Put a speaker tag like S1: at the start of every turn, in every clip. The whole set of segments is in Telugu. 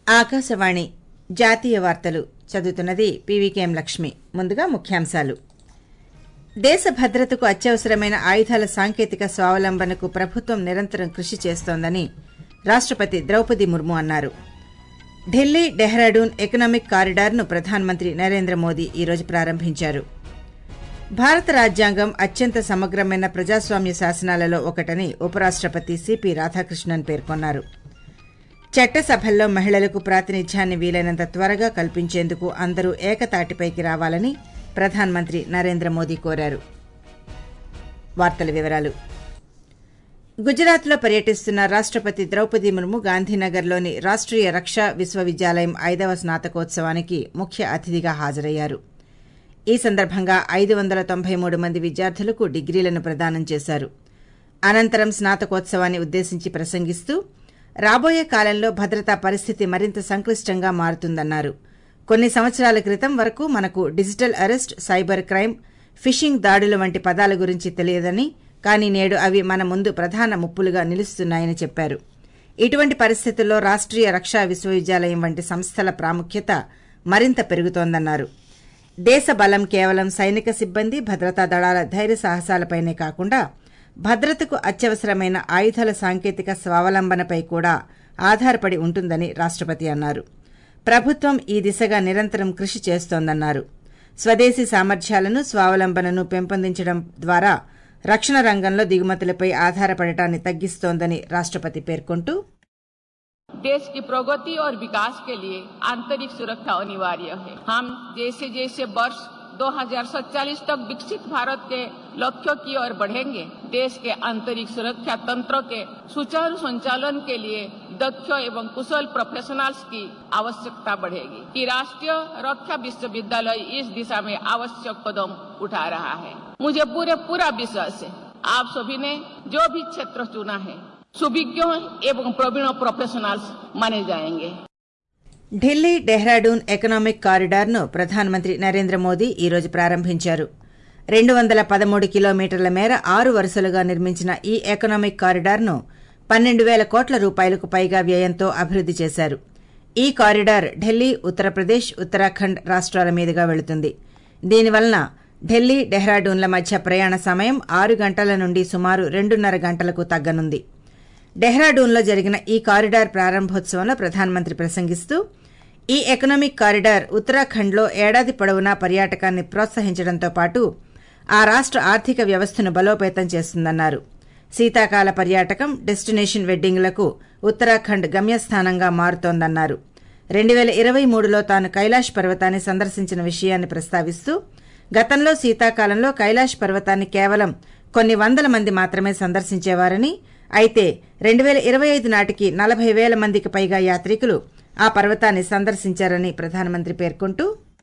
S1: ఆకాశవాణి జాతీయ వార్తలు చదువుతున్నది పీవీకేఎం లక్ష్మి ముందుగా ముఖ్యాంశాలు దేశ భద్రతకు అత్యవసరమైన ఆయుధాల సాంకేతిక స్వావలంబనకు ప్రభుత్వం నిరంతరం కృషి చేస్తోందని రాష్టపతి ద్రౌపది ముర్ము అన్నారు ఢిల్లీ డెహ్రాడూన్ ఎకనామిక్ కారిడార్ను ప్రధానమంత్రి నరేంద్ర మోదీ ఈరోజు ప్రారంభించారు భారత రాజ్యాంగం అత్యంత సమగ్రమైన ప్రజాస్వామ్య శాసనాలలో ఒకటని ఉపరాష్టపతి సిపి రాధాకృష్ణన్ పేర్కొన్నారు చట్టసభల్లో మహిళలకు ప్రాతినిధ్యాన్ని వీలైనంత త్వరగా కల్పించేందుకు అందరూ ఏకతాటిపైకి రావాలని ప్రధానమంత్రి నరేంద్ర మోదీ కోరారు వార్తల వివరాలు గుజరాత్లో పర్యటిస్తున్న రాష్టపతి ద్రౌపది ముర్ము గాంధీనగర్లోని రాష్ట్రీయ రక్షా విశ్వవిద్యాలయం ఐదవ స్నాతకోత్సవానికి ముఖ్య అతిథిగా హాజరయ్యారు ఈ సందర్భంగా ఐదు వందల తొంభై మూడు మంది విద్యార్థులకు డిగ్రీలను ప్రదానం చేశారు అనంతరం స్నాతకోత్సవాన్ని ఉద్దేశించి ప్రసంగిస్తూ రాబోయే కాలంలో భద్రతా పరిస్థితి మరింత సంక్లిష్టంగా మారుతుందన్నారు కొన్ని సంవత్సరాల క్రితం వరకు మనకు digital arrest cyber crime phishing దాడులు వంటి పదాల గురించి తెలియదని కానీ నేడు అవి మన ముందు ప్రధాన ముప్పులుగా నిలుస్తున్నాయని చెప్పారు ఇటువంటి పరిస్థితుల్లో రాష్ట్రీయ రక్షా విశ్వవిద్యాలయం వంటి సంస్థల ప్రాముఖ్యత మరింత పెరుగుతోందన్నారు దేశ బలం కేవలం సైనిక సిబ్బంది భద్రతా దళాల ధైర్య సాహసాలపైనే కాకుండా భద్రతకు అత్యవసరమైన ఆయుధాల సాంకేతిక స్వావలంబనపై కూడా ఆధారపడి ఉంటుందని రాష్టపతి అన్నారు ప్రభుత్వం ఈ దిశగా నిరంతరం కృషి చేస్తోందన్నారు స్వదేశీ సామర్థ్యాలను స్వావలంబనను పెంపొందించడం ద్వారా రక్షణ రంగంలో దిగుమతులపై ఆధారపడటాన్ని తగ్గిస్తోందని రాష్టపతి పేర్కొంటూ
S2: देश की प्रगति और विकास के लिए आंतरिक सुरक्षा अनिवार्य है हम जैसे जैसे वर्ष 2047 तक विकसित भारत के लक्ष्यों की ओर बढ़ेंगे देश के आंतरिक सुरक्षा तंत्र के सुचारू संचालन के लिए दक्ष एवं कुशल प्रोफेशनल्स की आवश्यकता बढ़ेगी कि राष्ट्रीय रक्षा विश्वविद्यालय इस दिशा में आवश्यक कदम उठा रहा है मुझे पूरे पूरा विश्वास है आप सभी ने जो भी क्षेत्र चुना है सुविज्ञ एवं प्रवीण प्रोफेशनल्स माने जाएंगे
S1: ఢిల్లీ డెహ్రాడూన్ ఎకనామిక్ కారిడార్ను ప్రధానమంత్రి నరేంద్ర మోదీ ఈరోజు ప్రారంభించారు రెండు వందల పదమూడు కిలోమీటర్ల మేర ఆరు వరుసలుగా నిర్మించిన ఈ ఎకనామిక్ కారిడార్ను పన్నెండు వేల కోట్ల రూపాయలకు పైగా వ్యయంతో అభివృద్ది చేశారు ఈ కారిడార్ ఢిల్లీ ఉత్తరప్రదేశ్ ఉత్తరాఖండ్ రాష్ట్రాల మీదుగా వెళుతుంది దీనివలన ఢిల్లీ డెహ్రాడూన్ల మధ్య ప్రయాణ సమయం ఆరు గంటల నుండి సుమారు రెండున్నర గంటలకు తగ్గనుంది డెహ్రాడూన్లో జరిగిన ఈ కారిడార్ ప్రారంభోత్సవంలో ప్రధానమంత్రి ప్రసంగిస్తూ ఈ ఎకనామిక్ కారిడార్ ఉత్తరాఖండ్లో ఏడాది పొడవునా పర్యాటకాన్ని ప్రోత్సహించడంతో పాటు ఆ రాష్ట ఆర్థిక వ్యవస్థను బలోపేతం చేస్తుందన్నారు శీతాకాల పర్యాటకం డెస్టినేషన్ వెడ్డింగ్లకు ఉత్తరాఖండ్ గమ్యస్థానంగా మారుతోందన్నారు రెండు వేల ఇరవై మూడులో తాను కైలాష్ పర్వతాన్ని సందర్శించిన విషయాన్ని ప్రస్తావిస్తూ గతంలో శీతాకాలంలో కైలాష్ పర్వతాన్ని కేవలం కొన్ని వందల మంది మాత్రమే సందర్శించేవారని అయితే రెండు వేల ఇరవై ఐదు నాటికి నలభై వేల మందికి పైగా యాత్రికులు ఆ పర్వతాన్ని సందర్శించారని ప్రధానమంత్రి పేర్కొంటూ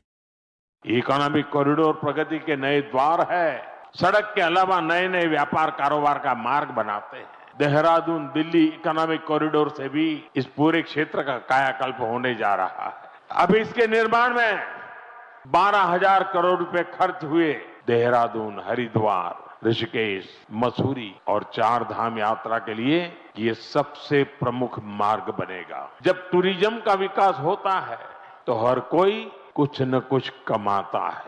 S3: इकोनॉमिक कॉरिडोर प्रगति के नए द्वार है सड़क के अलावा नए नए व्यापार कारोबार का मार्ग बनाते हैं देहरादून दिल्ली इकोनॉमिक कॉरिडोर से भी इस पूरे क्षेत्र का कायाकल्प होने जा रहा है अब इसके निर्माण में बारह हजार करोड़ रुपए खर्च हुए देहरादून हरिद्वार ऋषिकेश मसूरी और चार धाम यात्रा के लिए ये सबसे प्रमुख मार्ग बनेगा जब टूरिज्म का विकास होता है तो हर कोई कुछ न कुछ कमाता है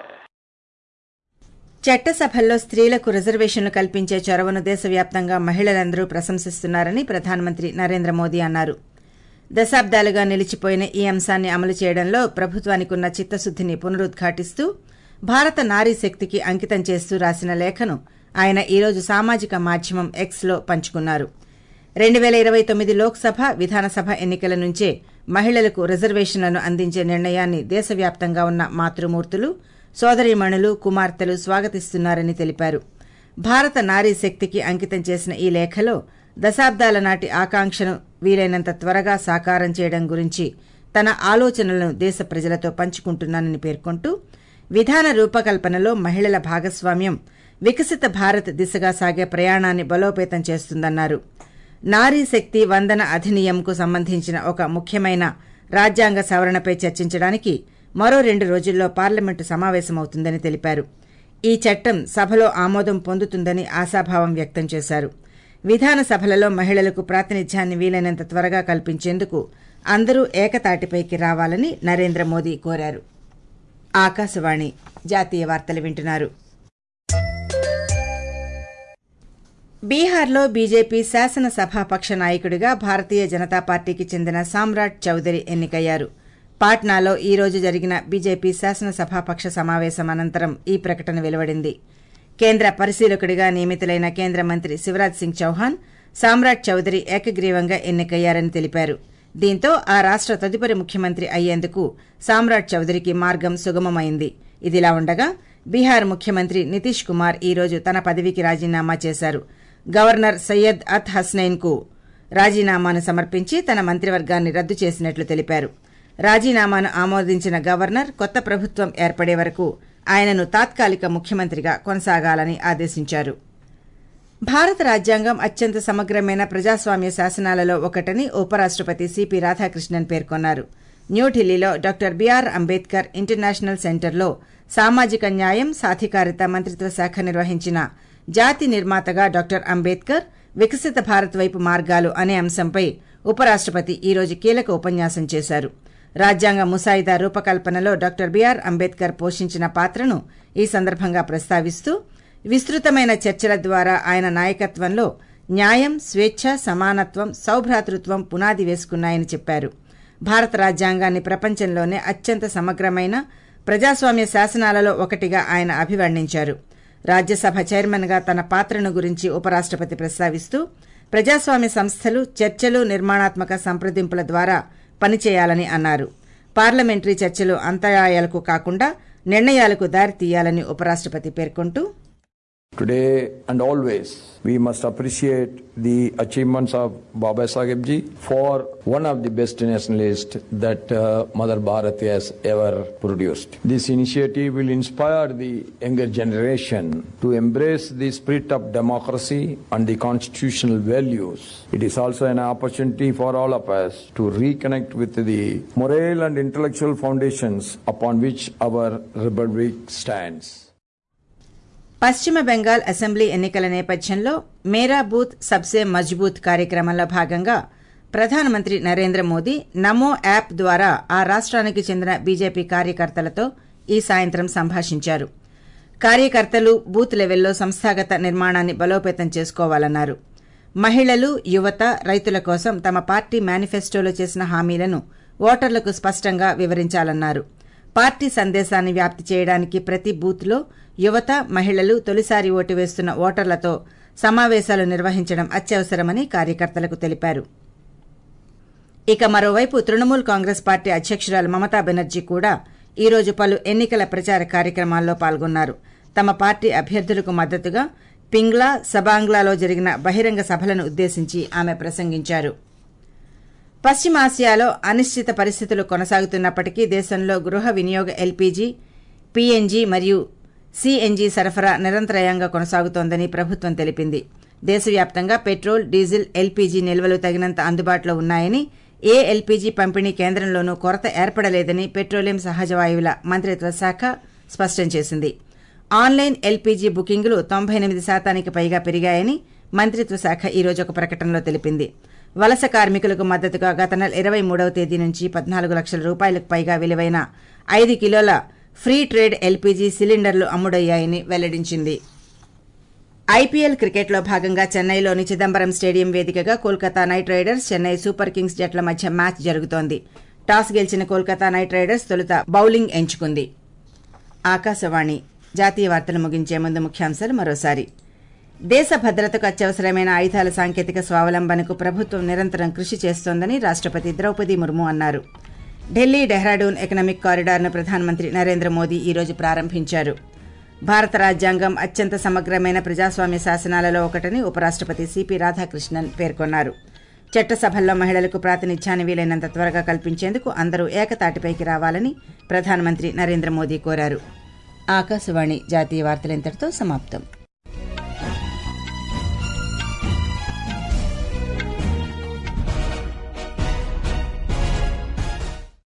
S1: చట్టసభల్లో స్త్రీలకు రిజర్వేషన్లు కల్పించే చొరవను దేశవ్యాప్తంగా మహిళలందరూ ప్రశంసిస్తున్నారని ప్రధానమంత్రి నరేంద్ర మోదీ అన్నారు దశాబ్దాలుగా నిలిచిపోయిన ఈ అంశాన్ని అమలు చేయడంలో ప్రభుత్వానికి ఉన్న చిత్తశుద్దిని పునరుద్ఘాటిస్తూ భారత నారీ శక్తికి అంకితం చేస్తూ రాసిన లేఖను ఆయన ఈరోజు సామాజిక మాధ్యమం ఎక్స్లో పంచుకున్నారు రెండు వేల ఇరవై తొమ్మిది లోక్సభ విధానసభ ఎన్నికల నుంచే మహిళలకు రిజర్వేషన్లను అందించే నిర్ణయాన్ని దేశవ్యాప్తంగా ఉన్న మాతృమూర్తులు సోదరీమణులు కుమార్తెలు స్వాగతిస్తున్నారని తెలిపారు భారత నారీ శక్తికి అంకితం చేసిన ఈ లేఖలో దశాబ్దాల నాటి ఆకాంక్షను వీలైనంత త్వరగా సాకారం చేయడం గురించి తన ఆలోచనలను దేశ ప్రజలతో పంచుకుంటున్నానని పేర్కొంటూ విధాన రూపకల్పనలో మహిళల భాగస్వామ్యం వికసిత భారత్ దిశగా సాగే ప్రయాణాన్ని బలోపేతం చేస్తుందన్నారు నారీ శక్తి వందన అధినియంకు సంబంధించిన ఒక ముఖ్యమైన రాజ్యాంగ సవరణపై చర్చించడానికి మరో రెండు రోజుల్లో పార్లమెంటు సమావేశమవుతుందని తెలిపారు ఈ చట్టం సభలో ఆమోదం పొందుతుందని ఆశాభావం వ్యక్తం చేశారు విధాన సభలలో మహిళలకు ప్రాతినిధ్యాన్ని వీలైనంత త్వరగా కల్పించేందుకు అందరూ ఏకతాటిపైకి రావాలని నరేంద్ర మోదీ కోరారు ఆకాశవాణి జాతీయ వార్తలు వింటున్నారు బీహార్లో బీజేపీ శాసనసభాపక్ష నాయకుడిగా భారతీయ జనతా పార్టీకి చెందిన సామ్రాట్ చౌదరి ఎన్నికయ్యారు పాట్నాలో ఈ రోజు జరిగిన బీజేపీ శాసనసభాపక్ష సమావేశం అనంతరం ఈ ప్రకటన వెలువడింది కేంద్ర పరిశీలకుడిగా నియమితులైన కేంద్ర మంత్రి శివరాజ్ సింగ్ చౌహాన్ సామ్రాట్ చౌదరి ఏకగ్రీవంగా ఎన్నికయ్యారని తెలిపారు దీంతో ఆ రాష్ట తదుపరి ముఖ్యమంత్రి అయ్యేందుకు సామ్రాట్ చౌదరికి మార్గం సుగమమైంది ఇదిలా ఉండగా బీహార్ ముఖ్యమంత్రి నితీష్ కుమార్ ఈ రోజు తన పదవికి రాజీనామా చేశారు గవర్నర్ సయ్యద్ అత్ హస్నైన్ కు రాజీనామాను సమర్పించి తన మంత్రివర్గాన్ని రద్దు చేసినట్లు తెలిపారు రాజీనామాను ఆమోదించిన గవర్నర్ కొత్త ప్రభుత్వం ఏర్పడే వరకు ఆయనను తాత్కాలిక ముఖ్యమంత్రిగా కొనసాగాలని ఆదేశించారు భారత రాజ్యాంగం అత్యంత సమగ్రమైన ప్రజాస్వామ్య శాసనాలలో ఒకటని ఉపరాష్టపతి సిపి రాధాకృష్ణన్ పేర్కొన్నారు న్యూఢిల్లీలో డాక్టర్ బీఆర్ అంబేద్కర్ ఇంటర్నేషనల్ సెంటర్లో సామాజిక న్యాయం సాధికారిత మంత్రిత్వ శాఖ నిర్వహించిన జాతి నిర్మాతగా డాక్టర్ అంబేద్కర్ వికసిత భారత్ వైపు మార్గాలు అనే అంశంపై ఉపరాష్టపతి ఈ రోజు కీలక ఉపన్యాసం చేశారు రాజ్యాంగ ముసాయిదా రూపకల్పనలో డాక్టర్ బీఆర్ అంబేద్కర్ పోషించిన పాత్రను ఈ సందర్భంగా ప్రస్తావిస్తూ విస్తృతమైన చర్చల ద్వారా ఆయన నాయకత్వంలో న్యాయం స్వేచ్ఛ సమానత్వం సౌభ్రాతృత్వం పునాది వేసుకున్నాయని చెప్పారు భారత రాజ్యాంగాన్ని ప్రపంచంలోనే అత్యంత సమగ్రమైన ప్రజాస్వామ్య శాసనాలలో ఒకటిగా ఆయన అభివర్ణించారు రాజ్యసభ చైర్మన్గా తన పాత్రను గురించి ఉపరాష్టపతి ప్రస్తావిస్తూ ప్రజాస్వామ్య సంస్థలు చర్చలు నిర్మాణాత్మక సంప్రదింపుల ద్వారా పనిచేయాలని అన్నారు పార్లమెంటరీ చర్చలు అంతరాయాలకు కాకుండా నిర్ణయాలకు దారితీయాలని ఉపరాష్టపతి పేర్కొంటూ
S4: Today and always, we must appreciate the achievements of Baba Sahib ji for one of the best nationalists that uh, Mother Bharat has ever produced. This initiative will inspire the younger generation to embrace the spirit of democracy and the constitutional values. It is also an opportunity for all of us to reconnect with the moral and intellectual foundations upon which our republic stands.
S1: పశ్చిమ బెంగాల్ అసెంబ్లీ ఎన్నికల నేపథ్యంలో మేరా బూత్ సబ్సే మజ్బూత్ కార్యక్రమంలో భాగంగా ప్రధానమంత్రి నరేంద్ర మోదీ నమో యాప్ ద్వారా ఆ రాష్ట్రానికి చెందిన బీజేపీ కార్యకర్తలతో ఈ సాయంత్రం సంభాషించారు కార్యకర్తలు బూత్ లెవెల్లో సంస్థాగత నిర్మాణాన్ని బలోపేతం చేసుకోవాలన్నారు మహిళలు యువత రైతుల కోసం తమ పార్టీ మేనిఫెస్టోలో చేసిన హామీలను ఓటర్లకు స్పష్టంగా వివరించాలన్నారు పార్టీ సందేశాన్ని వ్యాప్తి చేయడానికి ప్రతి బూత్లో యువత మహిళలు తొలిసారి ఓటు వేస్తున్న ఓటర్లతో సమావేశాలు నిర్వహించడం అత్యవసరమని కార్యకర్తలకు తెలిపారు ఇక మరోవైపు తృణమూల్ కాంగ్రెస్ పార్టీ అధ్యకురాలు మమతా బెనర్జీ కూడా ఈ రోజు పలు ఎన్నికల ప్రచార కార్యక్రమాల్లో పాల్గొన్నారు తమ పార్టీ అభ్యర్థులకు మద్దతుగా పింగ్లా సబాంగ్లాలో జరిగిన బహిరంగ సభలను ఉద్దేశించి ఆమె ప్రసంగించారు పశ్చిమాసియాలో అనిశ్చిత పరిస్థితులు కొనసాగుతున్నప్పటికీ దేశంలో గృహ వినియోగ ఎల్పీజీ పీఎన్జీ మరియు సీఎన్జీ సరఫరా నిరంతరాయంగా కొనసాగుతోందని ప్రభుత్వం తెలిపింది దేశవ్యాప్తంగా పెట్రోల్ డీజిల్ ఎల్పీజీ నిల్వలు తగినంత అందుబాటులో ఉన్నాయని ఏ ఎల్పీజీ పంపిణీ కేంద్రంలోనూ కొరత ఏర్పడలేదని పెట్రోలియం సహజ వాయువుల మంత్రిత్వ శాఖ స్పష్టం చేసింది ఆన్లైన్ ఎల్పీజీ బుకింగులు తొంభై ఎనిమిది శాతానికి పైగా పెరిగాయని మంత్రిత్వ శాఖ ఈ రోజు ఒక ప్రకటనలో తెలిపింది వలస కార్మికులకు మద్దతుగా గత నెల ఇరవై మూడవ తేదీ నుంచి పద్నాలుగు లక్షల రూపాయలకు పైగా విలువైన ఐదు కిలోల ఫ్రీ ట్రేడ్ ఎల్పీజీ సిలిండర్లు అమ్ముడయ్యాయని వెల్లడించింది ఐపీఎల్ క్రికెట్లో భాగంగా చెన్నైలోని చిదంబరం స్టేడియం వేదికగా Kolkata Knight Riders Chennai Super Kings జట్ల మధ్య మ్యాచ్ జరుగుతోంది టాస్ గెలిచిన కోల్కతా నైట్ రైడర్స్ తొలుత బౌలింగ్ ఎంచుకుంది ఆకాశవాణి జాతీయ వార్తలు ముగించే ముందు ముఖ్యాంశాలు మరోసారి దేశ భద్రతకు అత్యవసరమైన ఆయుధాల సాంకేతిక స్వావలంబనకు ప్రభుత్వం నిరంతరం కృషి చేస్తోందని రాష్టపతి ద్రౌపది ముర్ము అన్నారు ఢిల్లీ డెహ్రాడూన్ ఎకనామిక్ కారిడార్ను ప్రధానమంత్రి నరేంద్ర మోదీ ఈ రోజు ప్రారంభించారు భారత రాజ్యాంగం అత్యంత సమగ్రమైన ప్రజాస్వామ్య శాసనాలలో ఒకటని ఉపరాష్టపతి సిపి రాధాకృష్ణన్ పేర్కొన్నారు చట్టసభల్లో మహిళలకు ప్రాతినిధ్యాన్ని వీలైనంత త్వరగా కల్పించేందుకు అందరూ ఏకతాటిపైకి రావాలని ప్రధానమంత్రి నరేంద్ర మోదీ కోరారు ఆకాశవాణి జాతీయ వార్తలు ఇంతటితో సమాప్తం